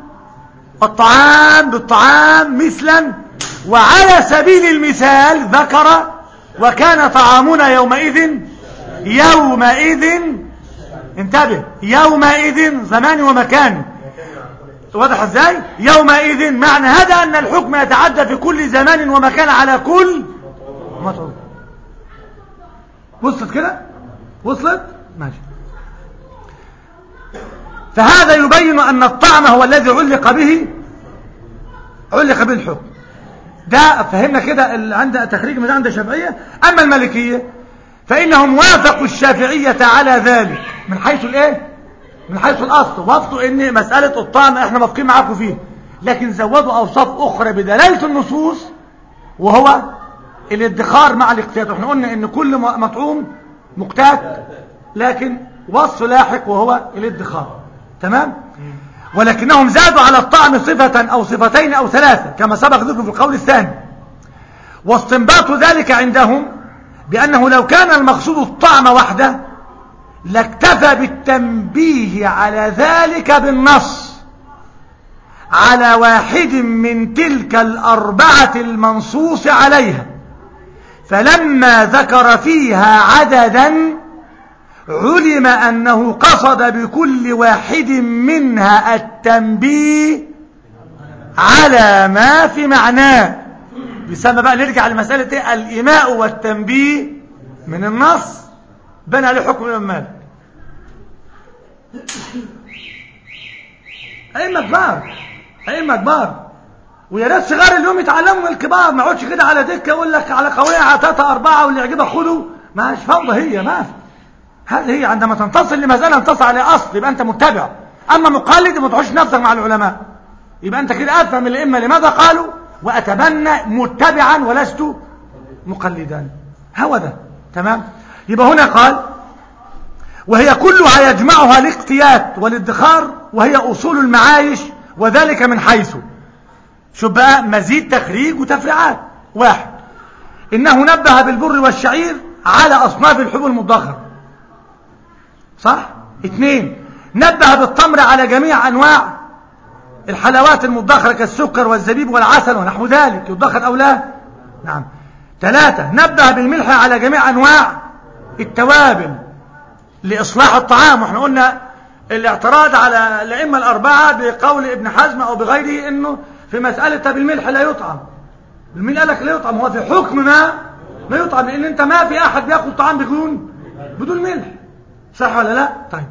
الطعام بالطعام مثلا وعلى سبيل المثال ذكر وكان طعامنا يومئذ يومئذ انتبه يومئذ زمان ومكان واضح ازاي يومئذ معنى هذا ان الحكم يتعدى في كل زمان ومكان على كل مطعوم وصلت كده وصلت ماشي فهذا يبين ان الطعم هو الذي علق به علق به الحكم ده فهمنا كده اللي عند تخريج من عند الشافعيه اما المالكيه فانهم وافقوا الشافعيه على ذلك من حيث الايه من حيث الاصل وافقوا ان مساله الطعم احنا موافقين معاكم فيه لكن زودوا اوصاف اخرى بدلاله النصوص وهو الادخار مع الاقتياد احنا قلنا ان كل مطعوم مقتات لكن وصف لاحق وهو الادخار تمام ولكنهم زادوا على الطعم صفة أو صفتين أو ثلاثة كما سبق ذكر في القول الثاني واستنباط ذلك عندهم بأنه لو كان المقصود الطعم وحده لاكتفى بالتنبيه على ذلك بالنص على واحد من تلك الأربعة المنصوص عليها فلما ذكر فيها عددا علم أنه قصد بكل واحد منها التنبيه على ما في معناه بيسمى بقى نرجع لمسألة ايه الإيماء والتنبيه من النص بنى عليه حكم الإمام مالك أئمة كبار أئمة كبار ويا ريت صغار اليوم يتعلموا من الكبار ما يقعدش كده على دكه يقول لك على قويه عتاتا اربعه واللي يعجبك خده مش فوضى هي ما في هذه هي عندما تنتصر لمساله انتصر على اصل يبقى انت متبع اما مقلد ما تحوش نفسك مع العلماء يبقى انت كده افهم الائمه لماذا قالوا واتبنى متبعا ولست مقلدا هو ده تمام يبقى هنا قال وهي كلها يجمعها الاقتيات والادخار وهي اصول المعايش وذلك من حيث شوف بقى مزيد تخريج وتفريعات واحد انه نبه بالبر والشعير على اصناف الحبوب المدخره صح اثنين نبه بالتمر على جميع انواع الحلوات المدخره كالسكر والزبيب والعسل ونحو ذلك يدخر او لا نعم ثلاثة نبه بالملح على جميع انواع التوابل لاصلاح الطعام واحنا قلنا الاعتراض على الائمه الاربعه بقول ابن حزم او بغيره انه في مسألة طب الملح لا يطعم الملح قال لك لا يطعم هو في حكم ما لا يطعم لأن أنت ما في أحد بياكل طعام بدون بدون ملح صح ولا لا طيب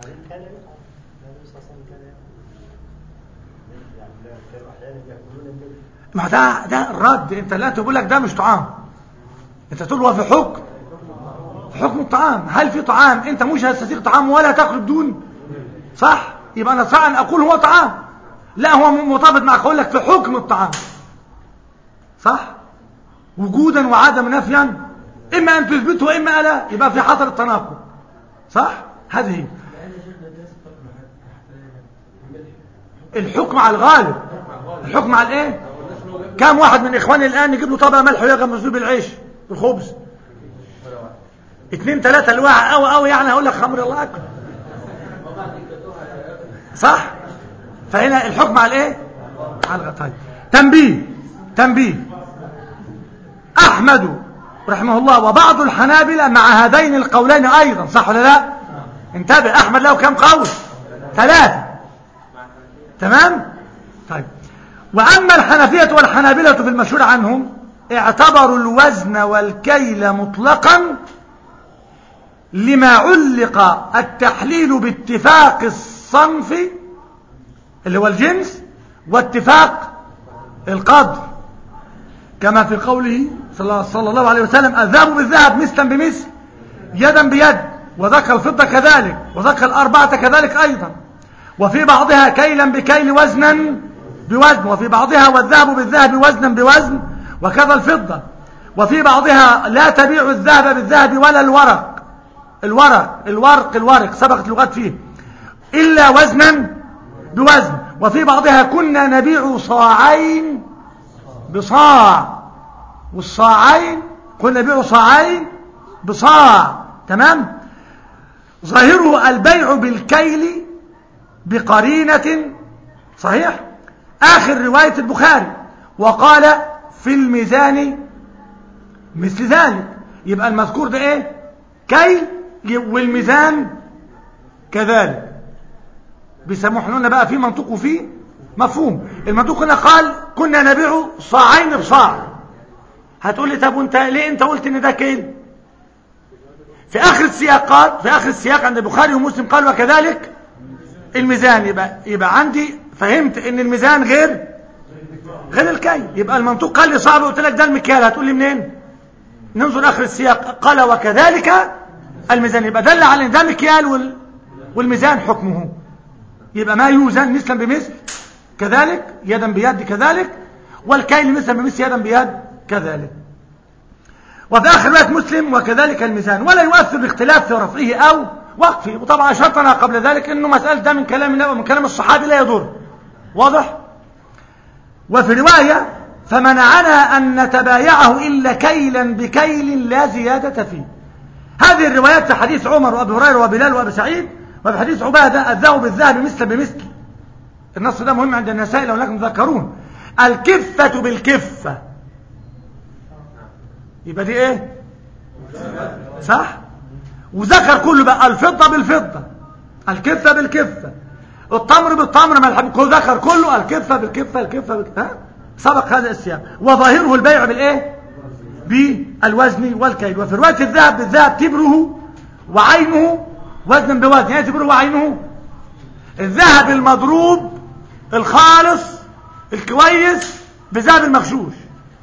ما ده ده الرد انت لا تقول لك ده مش طعام انت تقول هو في حكم في حكم الطعام هل في طعام انت مش هتستطيع طعام ولا تاكل بدون صح يبقى انا صح ان اقول هو طعام لا هو مرتبط معك اقول لك في حكم الطعام صح وجودا وعدم نفيا اما ان تثبته واما لا يبقى في حصر التناقض صح هذه الحكم على الغالب الحكم على الايه كم واحد من اخواني الان يجيب له طبق ملح ويغمس بالعيش الخبز اتنين تلاتة الواحد قوي قوي يعني هقول لك خمر الله اكبر صح فهنا الحكم على الايه على الغطاء تنبيه تنبيه احمد رحمه الله وبعض الحنابلة مع هذين القولين ايضا صح ولا لا انتبه احمد له كم قول ثلاثة تمام طيب واما الحنفية والحنابلة في المشهور عنهم اعتبروا الوزن والكيل مطلقا لما علق التحليل باتفاق الصنف اللي هو الجنس واتفاق القدر كما في قوله صلى الله عليه وسلم الذهب بالذهب مثلا بمثل يدا بيد وذكر الفضة كذلك وذكر الأربعة كذلك أيضا وفي بعضها كيلا بكيل وزنا بوزن وفي بعضها والذهب بالذهب وزنا بوزن وكذا الفضة وفي بعضها لا تبيع الذهب بالذهب ولا الورق الورق الورق الورق سبقت لغات فيه إلا وزنا بوزن وفي بعضها كنا نبيع صاعين بصاع والصاعين كنا نبيع صاعين بصاع تمام ظاهره البيع بالكيل بقرينة صحيح آخر رواية البخاري وقال في الميزان مثل ذلك يبقى المذكور ده ايه كي والميزان كذلك بيسموه احنا قلنا بقى في منطق وفي مفهوم المنطوق هنا قال كنا نبيع صاعين بصاع هتقول لي طب وانت ليه انت قلت ان ده كيل في اخر السياقات في اخر السياق عند البخاري ومسلم قال وكذلك الميزان يبقى يبقى عندي فهمت ان الميزان غير غير الكي يبقى المنطوق قال لي صعب قلت لك ده المكيال هتقول لي منين ننظر اخر السياق قال وكذلك الميزان يبقى دل على ان ده مكيال وال والميزان حكمه يبقى ما يوزن مثلا بمثل كذلك يدا بيد كذلك والكيل مثلا بمثل يدا بيد كذلك وفي آخر رواية مسلم وكذلك الميزان ولا يؤثر باختلاف في رفعه أو وقفه وطبعا أشرتنا قبل ذلك أنه مسألة ده من كلام النبي ومن كلام الصحابي لا يضر واضح وفي رواية فمنعنا أن نتبايعه إلا كيلا بكيل لا زيادة فيه هذه الروايات في حديث عمر وأبي هريرة وبلال وأبي سعيد وفي حديث عبادة الذهب بالذهب مثل بمثل النص ده مهم عند النسائي لو لكم تذكرون الكفة بالكفة يبقى دي ايه صح وذكر كله بقى الفضة بالفضة الكفة بالكفة التمر بالتمر ما الحب كله ذكر كله الكفة بالكفة الكفة بالكفة ها؟ سبق هذا السياق وظاهره البيع بالايه بالوزن والكيل وفي رواية الذهب بالذهب تبره وعينه وزنا بوزن يعني تبره وعينه الذهب المضروب الخالص الكويس بالذهب المغشوش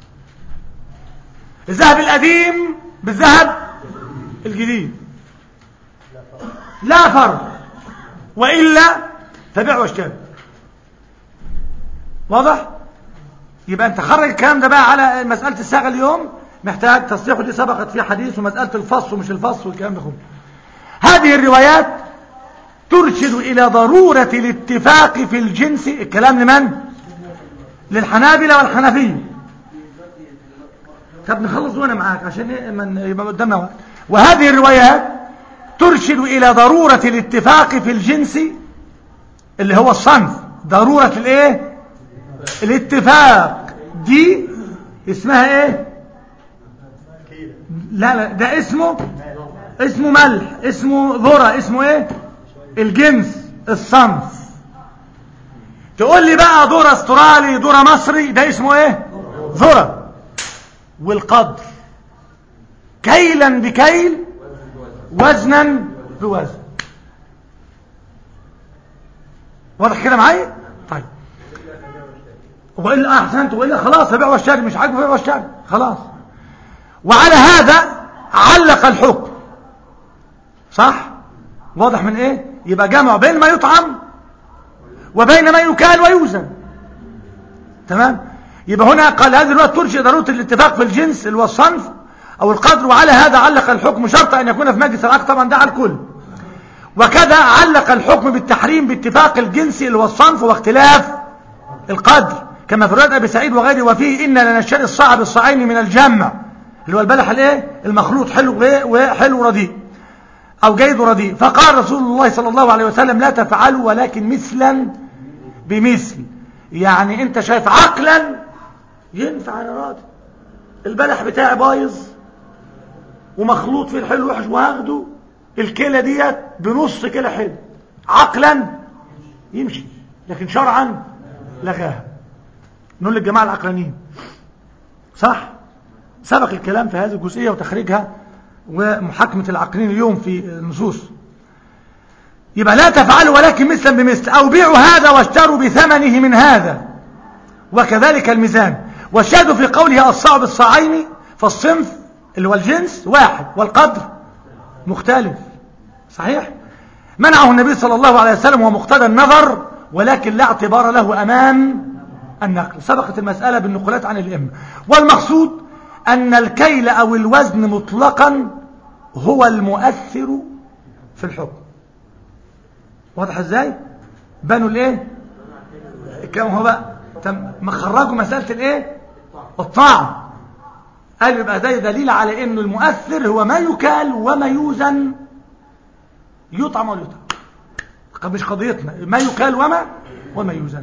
الذهب القديم بالذهب الجديد لا فرق وإلا فبيع واشتري واضح يبقى انت خرج الكلام ده بقى على مسألة الساغة اليوم محتاج تصريح ودي سبقت فيه حديث ومسألة الفص ومش الفص والكلام ده كله هذه الروايات ترشد إلى ضرورة الاتفاق في الجنس الكلام لمن؟ للحنابلة والحنفية طب نخلص وانا معاك عشان إيه من يبقى قدامنا وقت وهذه الروايات ترشد إلى ضرورة الاتفاق في الجنس اللي هو الصنف ضرورة الايه الاتفاق دي اسمها ايه لا لا ده اسمه اسمه ملح اسمه ذرة اسمه ايه الجنس الصنف تقول لي بقى ذرة استرالي ذرة مصري ده اسمه ايه ذرة والقدر كيلا بكيل وزنا بوزن واضح كده معايا طيب والا احسنت والا خلاص بيع واشتري مش عاجبه بيع واشتري خلاص وعلى هذا علق الحكم صح واضح من ايه يبقى جمع بين ما يطعم وبين ما يكال ويوزن تمام يبقى هنا قال هذه الوقت ترجع ضروره الاتفاق في الجنس اللي هو الصنف او القدر وعلى هذا علق الحكم شرط ان يكون في مجلس العقد طبعا ده على الكل وكذا علق الحكم بالتحريم باتفاق الجنس اللي هو الصنف واختلاف القدر كما في روايه ابي سعيد وغيره وفيه ان لنشتري الصاع بالصاعين من الجمع اللي هو البلح الايه المخلوط حلو وحلو رديء او جيد رديء فقال رسول الله صلى الله عليه وسلم لا تفعلوا ولكن مثلا بمثل يعني انت شايف عقلا ينفع يا راجل البلح بتاعي بايظ ومخلوط فيه الحلو وحش وهاخده الكلى ديت بنص كلى حلو عقلا يمشي لكن شرعا لغاها نقول للجماعه العقلانيين صح سبق الكلام في هذه الجزئيه وتخريجها ومحاكمه العقلين اليوم في النصوص يبقى لا تفعلوا ولكن مثلا بمثل او بيعوا هذا واشتروا بثمنه من هذا وكذلك الميزان والشاهد في قوله الصاع بالصاعين فالصنف اللي هو الجنس واحد والقدر مختلف صحيح منعه النبي صلى الله عليه وسلم ومقتضى النظر ولكن لا اعتبار له أمام النقل سبقت المسألة بالنقولات عن الإمة والمقصود أن الكيل أو الوزن مطلقا هو المؤثر في الحكم واضح ازاي بنوا الايه كم هو بقى مخرجوا مسألة الايه الطعم قال يبقى ده دليل على انه المؤثر هو ما يكال وما يوزن يطعم ولا يطعم مش قضيتنا ما يكال وما وما يوزن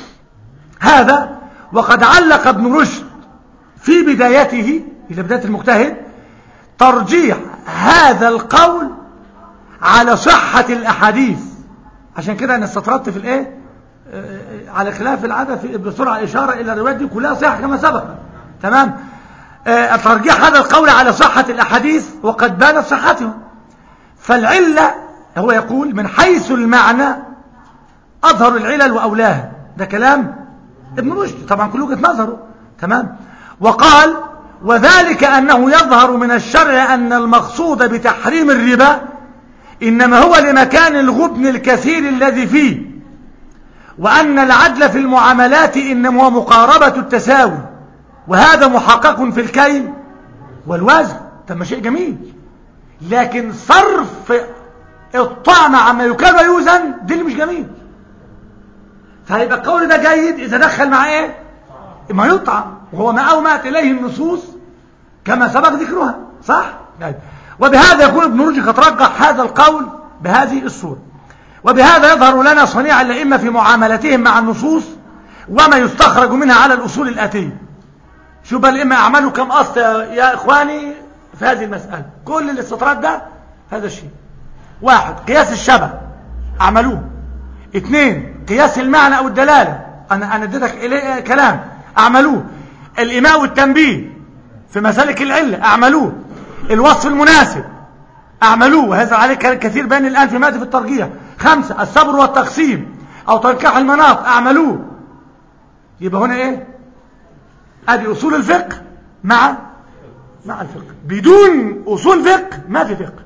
هذا وقد علق ابن رشد في بدايته إلى بداية المجتهد ترجيح هذا القول على صحة الأحاديث عشان كده أنا استطردت في الإيه آه، على خلاف العادة في بسرعة إشارة إلى الروايات دي كلها صحيحة كما سبق تمام آه، ترجيح هذا القول على صحة الأحاديث وقد بانت صحتها فالعلة هو يقول من حيث المعنى أظهر العلل وأولاها ده كلام ابن رشد طبعا كل وجهة نظره تمام وقال وذلك أنه يظهر من الشرع أن المقصود بتحريم الربا إنما هو لمكان الغبن الكثير الذي فيه وأن العدل في المعاملات إنما هو مقاربة التساوي وهذا محقق في الكيل والوزن تم شيء جميل لكن صرف الطعم عما يكاد ويوزن دي اللي مش جميل فهيبقى القول ده جيد إذا دخل مع إيه ما يطعم وهو ما أومأت إليه النصوص كما سبق ذكرها صح طيب. وبهذا يكون ابن رشد قد رجح هذا القول بهذه الصورة وبهذا يظهر لنا صنيع الأئمة في معاملتهم مع النصوص وما يستخرج منها على الأصول الآتية شوف الأئمة أعملوا كم أصل يا إخواني في هذه المسألة كل الاستطراد ده هذا الشيء واحد قياس الشبه عملوه اثنين قياس المعنى أو الدلالة أنا أنا اديتك إليه كلام أعملوه الإماء والتنبيه في مسالك العلة أعملوه الوصف المناسب أعملوه وهذا عليه كثير بين الآن في مادة في الترجيح خمسة الصبر والتقسيم أو تنكح المناط أعملوه يبقى هنا إيه أدي أصول الفقه مع مع الفقه بدون أصول فقه ما في فقه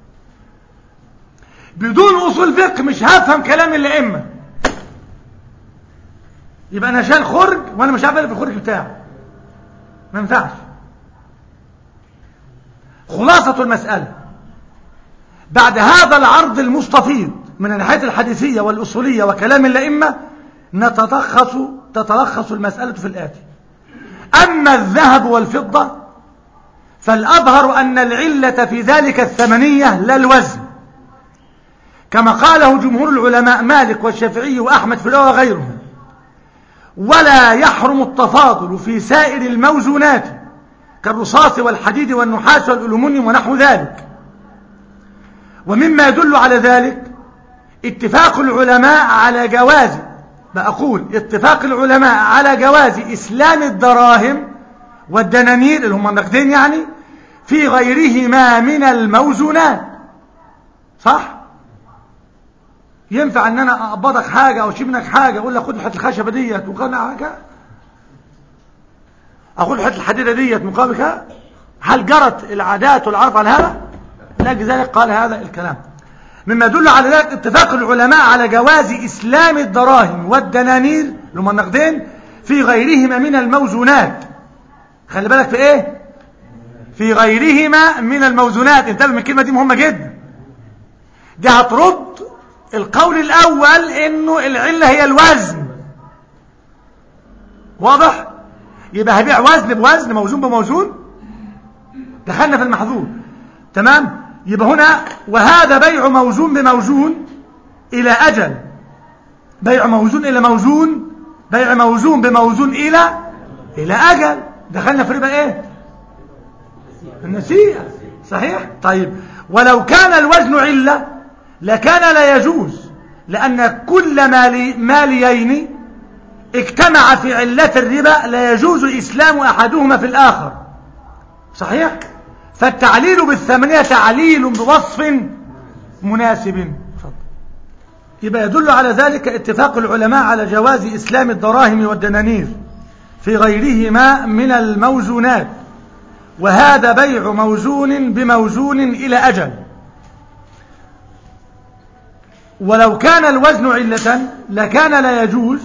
بدون أصول فقه مش هفهم كلام الأئمة يبقى أنا شال خرج وأنا مش عارف في الخرج بتاعه ما ينفعش خلاصة المسألة بعد هذا العرض المستفيض من الناحية الحديثية والأصولية وكلام الأئمة نتلخص تتلخص المسألة في الآتي أما الذهب والفضة فالأظهر أن العلة في ذلك الثمنية لا الوزن كما قاله جمهور العلماء مالك والشافعي وأحمد في وغيرهم ولا يحرم التفاضل في سائر الموزونات كالرصاص والحديد والنحاس والألومنيوم ونحو ذلك ومما يدل على ذلك اتفاق العلماء على جواز بقول اتفاق العلماء على جواز إسلام الدراهم والدنانير اللي هم النقدين يعني في غيرهما من الموزونات صح ينفع ان انا اقبضك حاجة او اشيب منك حاجة اقول لك خد حته الخشبة ديت وقال حاجة اقول حته الحديدة ديت مقابل هل جرت العادات والعرف على هذا لذلك قال هذا الكلام مما يدل على ذلك اتفاق العلماء على جواز إسلام الدراهم والدنانير اللي هم النقدين في غيرهما من الموزونات خلي بالك في ايه في غيرهما من الموزونات انتبه من الكلمة دي مهمة جدا دي هترد القول الأول انه العلة هي الوزن واضح يبقى هبيع وزن بوزن موزون بموزون دخلنا في المحظور تمام يبقى هنا وهذا بيع موزون بموزون إلى أجل بيع موزون إلى موزون بيع موزون بموزون إلى إلى أجل دخلنا في ربا إيه النسيئة صحيح طيب ولو كان الوزن علة لكان لا يجوز لأن كل مالي ماليين اجتمع في علة الربا لا يجوز إسلام أحدهما في الآخر صحيح فالتعليل بالثمانية تعليل بوصف مناسب يبقى يدل على ذلك اتفاق العلماء على جواز إسلام الدراهم والدنانير في غيرهما من الموزونات وهذا بيع موزون بموزون إلى أجل ولو كان الوزن علة لكان لا يجوز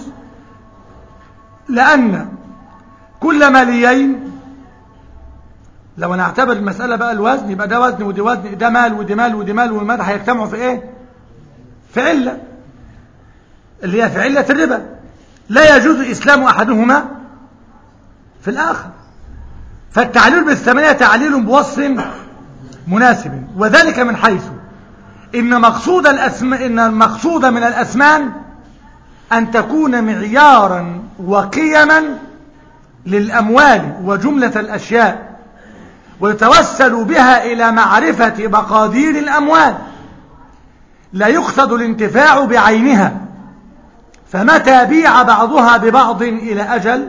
لأن كل ماليين لو انا اعتبر المسألة بقى الوزن يبقى ده وزن ودي وزن ده مال ودي مال ودي مال والمال هيجتمعوا في ايه في علة اللي هي في علة الربا لا يجوز إسلام أحدهما في الآخر فالتعليل بالثمانية تعليل بوصف مناسب وذلك من حيث إن مقصود الأسم... إن المقصود من الأسمان أن تكون معيارا وقيما للأموال وجملة الأشياء ويتوسل بها إلى معرفة مقادير الأموال لا يقصد الانتفاع بعينها فمتى بيع بعضها ببعض إلى أجل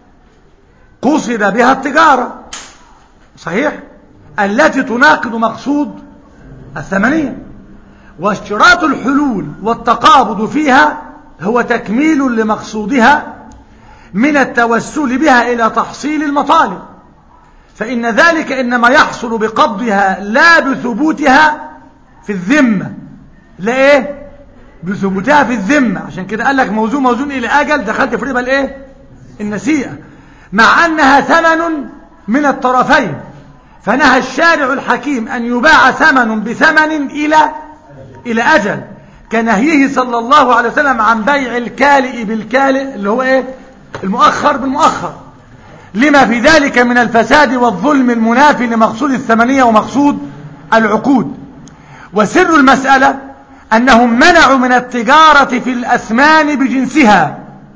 قصد بها التجارة صحيح التي تناقض مقصود الثمنية واشتراط الحلول والتقابض فيها هو تكميل لمقصودها من التوسل بها إلى تحصيل المطالب فإن ذلك إنما يحصل بقبضها لا بثبوتها في الذمة لا إيه بثبوتها في الذمة عشان كده قال لك موزون موزون إلى أجل دخلت في ربا الإيه النسيئة مع أنها ثمن من الطرفين فنهى الشارع الحكيم أن يباع ثمن بثمن إلى إلى أجل كنهيه صلى الله عليه وسلم عن بيع الكالئ بالكالئ اللي هو إيه المؤخر بالمؤخر لما في ذلك من الفساد والظلم المنافي لمقصود الثمنية ومقصود العقود وسر المسألة أنهم منعوا من التجارة في الأثمان بجنسها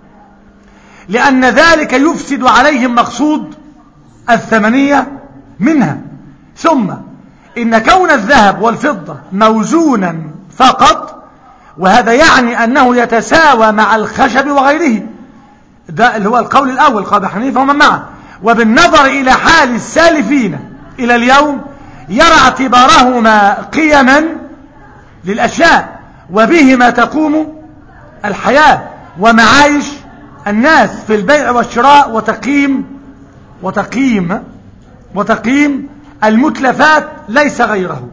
لأن ذلك يفسد عليهم مقصود الثمنية منها ثم إن كون الذهب والفضة موزونا فقط وهذا يعني أنه يتساوى مع الخشب وغيره ده اللي هو القول الأول قال حنيفة ومن معه وبالنظر إلى حال السالفين إلى اليوم يرى اعتبارهما قيما للأشياء وبهما تقوم الحياة ومعايش الناس في البيع والشراء وتقييم وتقييم وتقييم المتلفات ليس غيره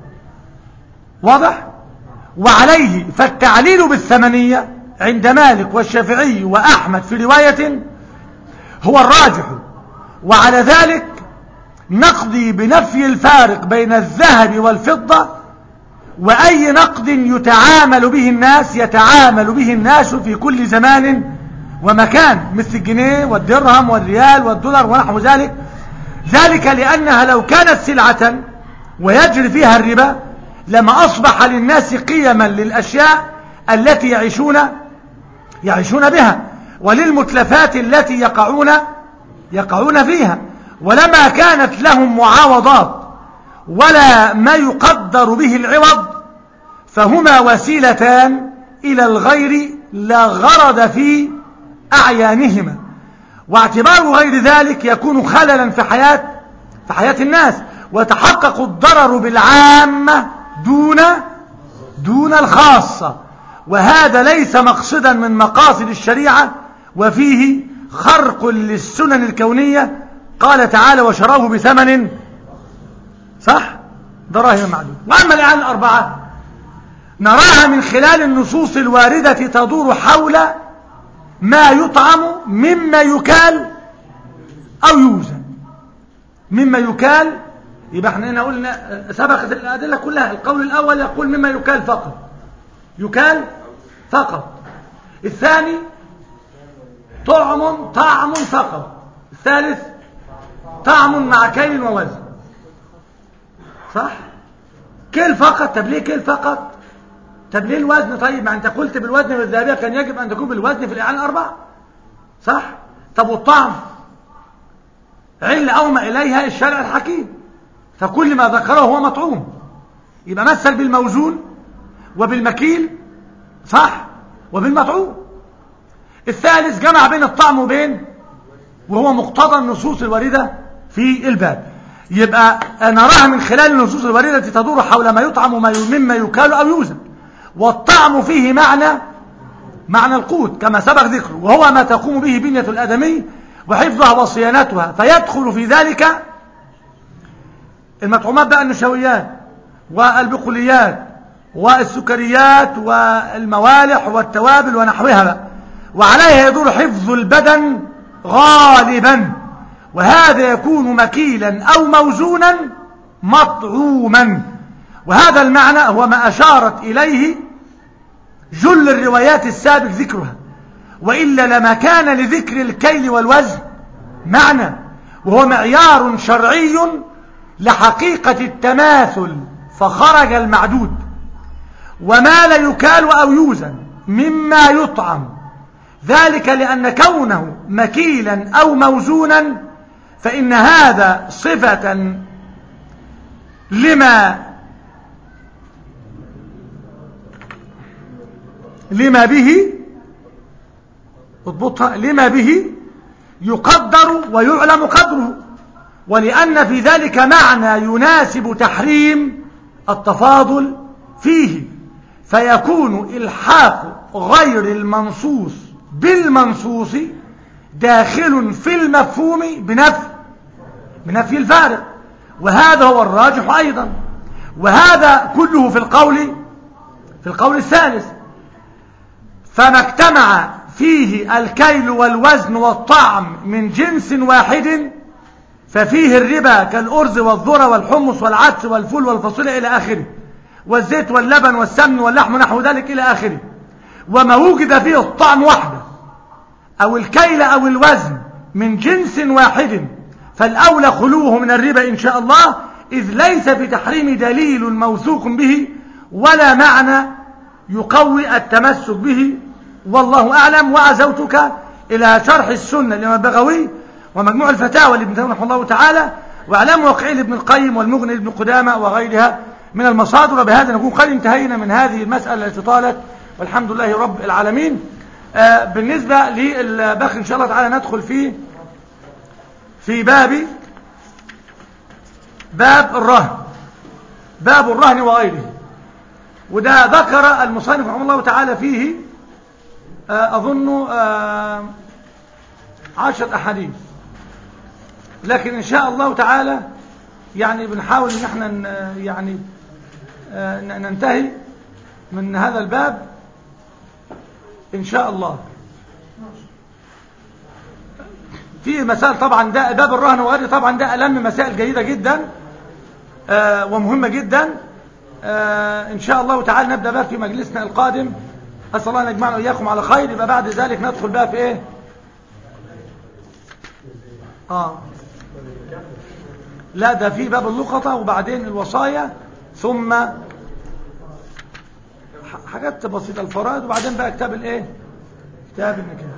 واضح وعليه فالتعليل بالثمنية عند مالك والشافعي وأحمد في رواية هو الراجح وعلى ذلك نقضي بنفي الفارق بين الذهب والفضة وأي نقد يتعامل به الناس يتعامل به الناس في كل زمان ومكان مثل الجنيه والدرهم والريال والدولار ونحو ذلك ذلك لأنها لو كانت سلعة ويجري فيها الربا لما أصبح للناس قيما للأشياء التي يعيشون يعيشون بها وللمتلفات التي يقعون يقعون فيها ولما كانت لهم معاوضات ولا ما يقدر به العوض فهما وسيلتان إلى الغير لا غرض في أعيانهما واعتبار غير ذلك يكون خللا في حياة في حياة الناس ويتحقق الضرر بالعامة دون دون الخاصة وهذا ليس مقصدا من مقاصد الشريعة وفيه خرق للسنن الكونية قال تعالى وشروه بثمن صح دراهم معدود وأما الآن الأربعة نراها من خلال النصوص الواردة تدور حول ما يطعم مما يكال أو يوزن مما يكال يبقى احنا هنا قلنا سبقت الأدلة كلها القول الأول يقول مما يكال فقط يكال فقط الثاني طعم طعم فقط الثالث طعم مع كيل ووزن صح كيل فقط طب ليه كيل فقط طب ليه الوزن طيب ما انت قلت بالوزن والذهبية كان يجب ان تكون بالوزن في الاعلان اربعة صح طب والطعم عل اومى اليها الشارع الحكيم فكل ما ذكره هو مطعوم يبقى مثل بالموزون وبالمكيل صح وبالمطعوم الثالث جمع بين الطعم وبين وهو مقتضى النصوص الواردة في الباب يبقى نراها من خلال النصوص الواردة تدور حول ما يطعم مما يكال أو يوزن والطعم فيه معنى معنى القوت كما سبق ذكره وهو ما تقوم به بنية الآدمي وحفظها وصيانتها فيدخل في ذلك المطعومات بقى النشويات والبقوليات والسكريات والموالح والتوابل ونحوها بقى وعليها يدور حفظ البدن غالبا وهذا يكون مكيلا أو موزونا مطعوما وهذا المعنى هو ما أشارت إليه جل الروايات السابق ذكرها وإلا لما كان لذكر الكيل والوزن معنى وهو معيار شرعي لحقيقة التماثل فخرج المعدود وما لا يكال أو يوزن مما يطعم ذلك لأن كونه مكيلا أو موزونا فإن هذا صفة لما لما به اضبطها لما به يقدر ويعلم قدره ولأن في ذلك معنى يناسب تحريم التفاضل فيه فيكون إلحاق غير المنصوص بالمنصوص داخل في المفهوم بنفي بنفي الفارق وهذا هو الراجح أيضا وهذا كله في القول في القول الثالث فما اجتمع فيه الكيل والوزن والطعم من جنس واحد ففيه الربا كالأرز والذرة والحمص والعدس والفول والفاصوليا إلى آخره والزيت واللبن والسمن واللحم نحو ذلك إلى آخره وما وجد فيه الطعم وحده أو الكيل أو الوزن من جنس واحد فالأولى خلوه من الربا إن شاء الله إذ ليس في تحريم دليل موثوق به ولا معنى يقوي التمسك به والله أعلم وعزوتك إلى شرح السنة لما بغوي ومجموع الفتاوى لابن تيمية رحمه الله تعالى وأعلام واقعي لابن القيم والمغني لابن قدامة وغيرها من المصادر وبهذا نكون قد انتهينا من هذه المسألة التي طالت والحمد لله رب العالمين آه بالنسبة للباقي إن شاء الله تعالى ندخل في في باب باب الرهن باب الرهن وغيره وده ذكر المصنف رحمه الله تعالى فيه آه أظن آه عشر أحاديث لكن إن شاء الله تعالى يعني بنحاول ان احنا يعني ننتهي من هذا الباب ان شاء الله في مسائل طبعا ده باب الرهن وغيره طبعا ده ألم مسائل جيدة جدا ومهمة جدا ان شاء الله تعالى نبدأ بقى في مجلسنا القادم أسأل الله أن يجمعنا وإياكم على خير يبقى بعد ذلك ندخل بقى في إيه آه لا ده في باب اللقطة وبعدين الوصايا ثم حاجات بسيطة الفرائض وبعدين بقى كتاب الايه كتاب النكاح